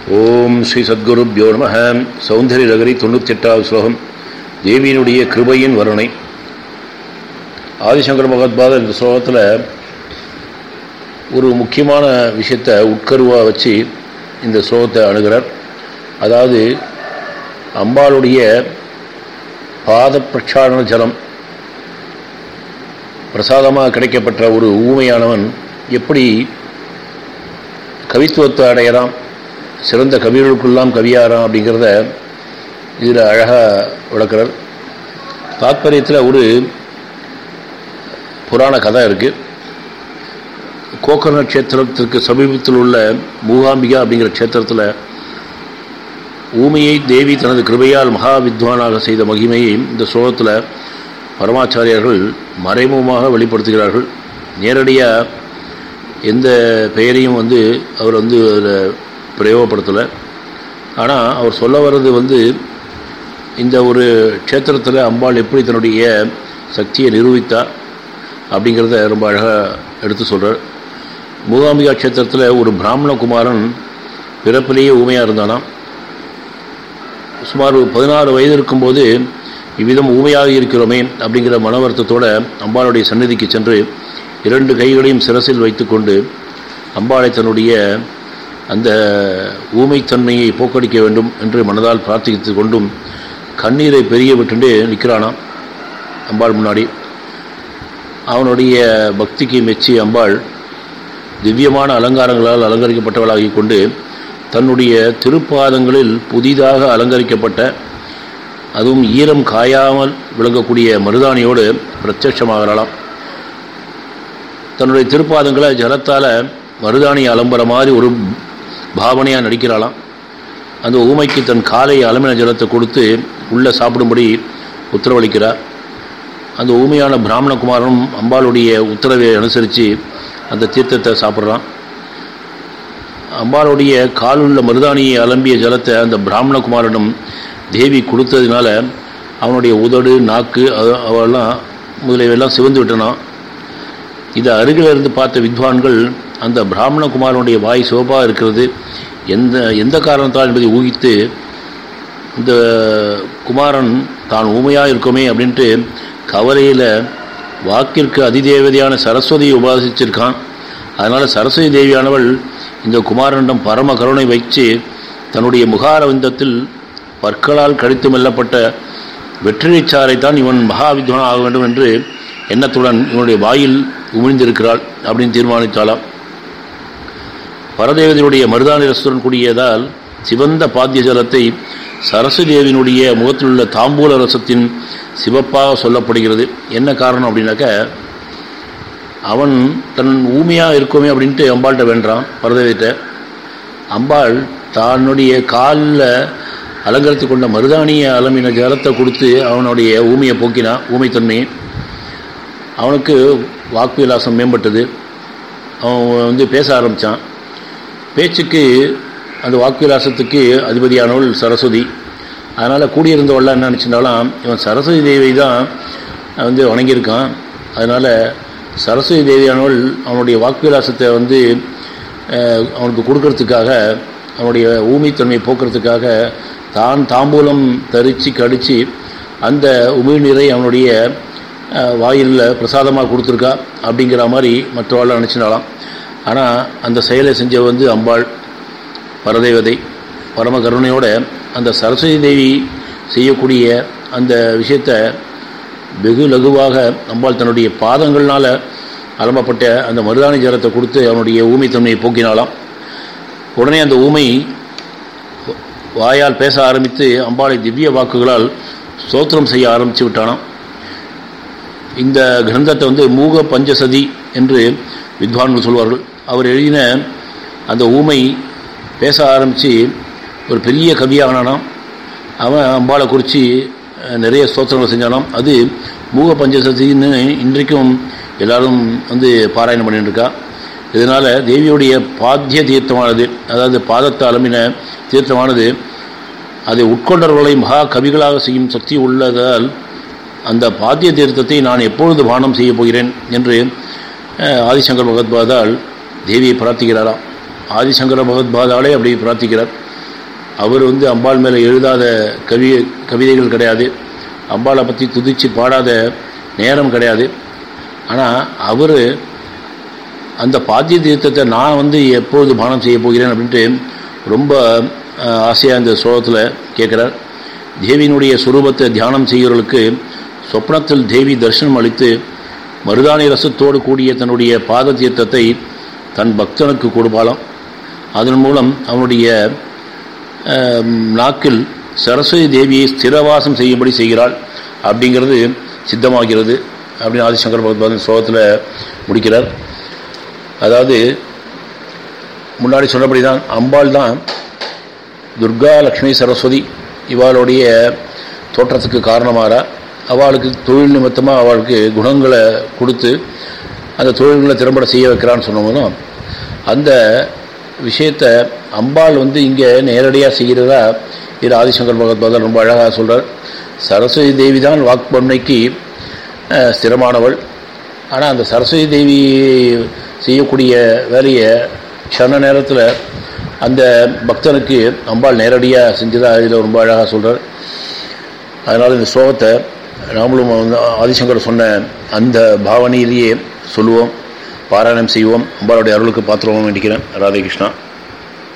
ஓம் ஸ்ரீ சத்குருப்யோ நம சௌந்தரிய நகரி தொண்ணூற்றி எட்டாவது ஸ்லோகம் தேவியினுடைய கிருபையின் வருணை ஆதிசங்கர பகவத்பாதர் இந்த ஸ்லோகத்தில் ஒரு முக்கியமான விஷயத்தை உட்கருவாக வச்சு இந்த ஸ்லோகத்தை அணுகிறார் அதாவது அம்பாளுடைய பாத பிரச்சாரண ஜலம் பிரசாதமாக கிடைக்கப்பட்ட ஒரு ஊமையானவன் எப்படி கவித்துவத்தை அடையலாம் சிறந்த கவிகளுக்கெல்லாம் கவியாராம் அப்படிங்கிறத இதில் அழகாக விளக்குறார் தாத்பரியத்தில் ஒரு புராண கதை இருக்குது கோக்கர்ண க்ஷேத்திரத்திற்கு சமீபத்தில் உள்ள மூகாம்பிகா அப்படிங்கிற க்ஷேத்திரத்தில் ஊமையை தேவி தனது கிருபையால் மகா வித்வானாக செய்த மகிமையை இந்த சோகத்தில் பரமாச்சாரியர்கள் மறைமுகமாக வெளிப்படுத்துகிறார்கள் நேரடியாக எந்த பெயரையும் வந்து அவர் வந்து அதில் பிரயோகப்படுத்தலை ஆனால் அவர் சொல்ல வர்றது வந்து இந்த ஒரு க்ஷேத்திரத்தில் அம்பாள் எப்படி தன்னுடைய சக்தியை நிரூபித்தார் அப்படிங்கிறத ரொம்ப அழகாக எடுத்து சொல்கிறார் மூகாம்பிகா க்ஷேத்திரத்தில் ஒரு பிராமண குமாரன் பிறப்பிலேயே ஊமையாக இருந்தானாம் சுமார் பதினாறு வயது இருக்கும்போது இவ்விதம் ஊமையாக இருக்கிறோமே அப்படிங்கிற மன வருத்தத்தோடு அம்பாளுடைய சந்நிதிக்கு சென்று இரண்டு கைகளையும் சிரசில் வைத்துக்கொண்டு அம்பாளை தன்னுடைய அந்த ஊமைத்தன்மையை போக்கடிக்க வேண்டும் என்று மனதால் பிரார்த்தித்து கொண்டும் கண்ணீரை பெரிய விட்டுண்டு நிற்கிறானாம் அம்பாள் முன்னாடி அவனுடைய பக்திக்கு மெச்சி அம்பாள் திவ்யமான அலங்காரங்களால் அலங்கரிக்கப்பட்டவளாகி கொண்டு தன்னுடைய திருப்பாதங்களில் புதிதாக அலங்கரிக்கப்பட்ட அதுவும் ஈரம் காயாமல் விளங்கக்கூடிய மருதாணியோடு பிரத்யட்சமாகலாம் தன்னுடைய திருப்பாதங்களை ஜலத்தால் மருதாணி அலம்புற மாதிரி ஒரு பாவனையாக நடிக்கிறாளாம் அந்த ஊமைக்கு தன் காலை அலமின ஜலத்தை கொடுத்து உள்ளே சாப்பிடும்படி உத்தரவளிக்கிறார் அந்த ஊமையான பிராமணகுமாரனும் அம்பாளுடைய உத்தரவை அனுசரித்து அந்த தீர்த்தத்தை சாப்பிட்றான் அம்பாளுடைய காலுள்ள மருதாணியை அலம்பிய ஜலத்தை அந்த பிராமணகுமாரனும் தேவி கொடுத்ததுனால அவனுடைய உதடு நாக்கு அவெல்லாம் முதலியவெல்லாம் சிவந்து விட்டனான் இதை அருகில் இருந்து பார்த்த வித்வான்கள் அந்த பிராமணகுமாரனுடைய வாய் சோபாக இருக்கிறது எந்த எந்த காரணத்தால் என்பதை ஊகித்து இந்த குமாரன் தான் ஊமையாக இருக்கோமே அப்படின்ட்டு கவலையில் வாக்கிற்கு அதிதேவதையான சரஸ்வதியை உபாசிச்சிருக்கான் அதனால் சரஸ்வதி தேவியானவள் இந்த குமாரனிடம் பரம கருணை வைத்து தன்னுடைய முகாரவிந்தத்தில் பற்களால் கடித்து மெல்லப்பட்ட வெற்றிச்சாரைத்தான் இவன் மகாவித்வான் ஆக வேண்டும் என்று எண்ணத்துடன் இவனுடைய வாயில் உமிழ்ந்திருக்கிறாள் அப்படின்னு தீர்மானித்தாளாம் பரதேவதையுடைய மருதானி ரசத்துடன் கூடியதால் சிவந்த பாத்திய ஜலத்தை சரஸ்வதேவினுடைய முகத்தில் உள்ள தாம்பூல ரசத்தின் சிவப்பாக சொல்லப்படுகிறது என்ன காரணம் அப்படின்னாக்க அவன் தன் ஊமையாக இருக்குமே அப்படின்ட்டு அம்பாள்கிட்ட வேண்டான் பரதேவிட்ட அம்பாள் தன்னுடைய காலில் அலங்கரித்து கொண்ட மருதாணிய அலமின ஜலத்தை கொடுத்து அவனுடைய ஊமையை போக்கினான் ஊமைத்தன்மையை அவனுக்கு வாக்கு விலாசம் மேம்பட்டது அவன் வந்து பேச ஆரம்பித்தான் பேச்சுக்கு அந்த வாக்கு விலாசத்துக்கு அதிபதியானவள் சரஸ்வதி அதனால் கூடியிருந்தவள்லாம் என்ன நினச்சிருந்தாலும் இவன் சரஸ்வதி தேவி தான் வந்து வணங்கியிருக்கான் அதனால் சரஸ்வதி தேவியானவள் அவனுடைய வாக்கு விலாசத்தை வந்து அவனுக்கு கொடுக்கறதுக்காக அவனுடைய ஊமைத்தன்மையை போக்குறதுக்காக தான் தாம்பூலம் தரித்து கடித்து அந்த உமிழ்நீரை அவனுடைய வாயில் பிரசாதமாக கொடுத்துருக்கா அப்படிங்கிற மாதிரி மற்றவாள் நினச்சினாலாம் ஆனால் அந்த செயலை செஞ்ச வந்து அம்பாள் பரதேவதை பரம கருணையோட அந்த சரஸ்வதி தேவி செய்யக்கூடிய அந்த விஷயத்தை வெகு லகுவாக அம்பாள் தன்னுடைய பாதங்கள்னால் அலம்பப்பட்ட அந்த மருதாணி ஜலத்தை கொடுத்து அவனுடைய ஊமைத்தன்மையை போக்கினாலாம் உடனே அந்த ஊமை வாயால் பேச ஆரம்பித்து அம்பாளை திவ்ய வாக்குகளால் ஸ்தோத்திரம் செய்ய ஆரம்பித்து விட்டானாம் இந்த கிரந்தத்தை வந்து மூக பஞ்சசதி என்று வித்வான்கள் சொல்வார்கள் அவர் எழுதின அந்த ஊமை பேச ஆரம்பித்து ஒரு பெரிய கவியானானாம் அவன் அம்பாளை குறித்து நிறைய ஸ்தோத்திரங்கள் செஞ்சானாம் அது மூக பஞ்சசதின்னு இன்றைக்கும் எல்லாரும் வந்து பாராயணம் பண்ணிட்டு இருக்கா இதனால் தேவியுடைய பாத்திய தீர்த்தமானது அதாவது பாதத்தை அலமின தீர்த்தமானது அதை உட்கொண்டவர்களை மகா கவிகளாக செய்யும் சக்தி உள்ளதால் அந்த பாத்திய தீர்த்தத்தை நான் எப்பொழுது பானம் செய்ய போகிறேன் என்று ஆதிசங்கர் பகவத்பாதால் தேவியை பிரார்த்திக்கிறாராம் ஆதிசங்கர பகவத்பாதாலே அப்படி பிரார்த்திக்கிறார் அவர் வந்து அம்பாள் மேலே எழுதாத கவி கவிதைகள் கிடையாது அம்பாளை பற்றி துதிச்சு பாடாத நேரம் கிடையாது ஆனால் அவர் அந்த பாத்திய தீர்த்தத்தை நான் வந்து எப்பொழுது பானம் செய்ய போகிறேன் அப்படின்ட்டு ரொம்ப ஆசையாக இந்த ஸ்லோகத்தில் கேட்குறார் தேவியினுடைய சுரூபத்தை தியானம் செய்கிறவர்களுக்கு சொப்னத்தில் தேவி தரிசனம் அளித்து மருதாணி ரசத்தோடு கூடிய தன்னுடைய பாத தீர்த்தத்தை தன் பக்தனுக்கு கொடுப்பாளாம் அதன் மூலம் அவனுடைய நாக்கில் சரஸ்வதி தேவியை ஸ்திரவாசம் செய்யும்படி செய்கிறாள் அப்படிங்கிறது சித்தமாகிறது அப்படின்னு ஆதிசங்கர் பகவத்பாதன் ஸ்லோகத்தில் முடிக்கிறார் அதாவது முன்னாடி சொன்னபடி தான் அம்பாள் தான் துர்கா லக்ஷ்மி சரஸ்வதி இவாளுடைய தோற்றத்துக்கு காரணமாகறா அவளுக்கு தொழில் நிமித்தமாக அவளுக்கு குணங்களை கொடுத்து அந்த தொழில்களை திறம்பட செய்ய வைக்கிறான்னு சொன்னபோதும் அந்த விஷயத்தை அம்பாள் வந்து இங்கே நேரடியாக செய்கிறதா இது ஆதிசங்கர் பகவத்பாதர் ரொம்ப அழகாக சொல்கிறார் சரஸ்வதி தேவி தான் வாக்பன்மைக்கு ஸ்திரமானவள் ஆனால் அந்த சரஸ்வதி தேவி செய்யக்கூடிய வேலையை க்ஷண நேரத்தில் அந்த பக்தனுக்கு அம்பாள் நேரடியாக செஞ்சதாக இதில் ரொம்ப அழகாக சொல்கிறார் அதனால் இந்த ஸ்லோகத்தை நாமளும் வந்து ஆதிசங்கர் சொன்ன அந்த பாவனையிலேயே சொல்லுவோம் பாராயணம் செய்வோம் அம்பாளுடைய அருளுக்கு பாத்திரமும் வேண்டிக்கிறேன் ராதே கிருஷ்ணா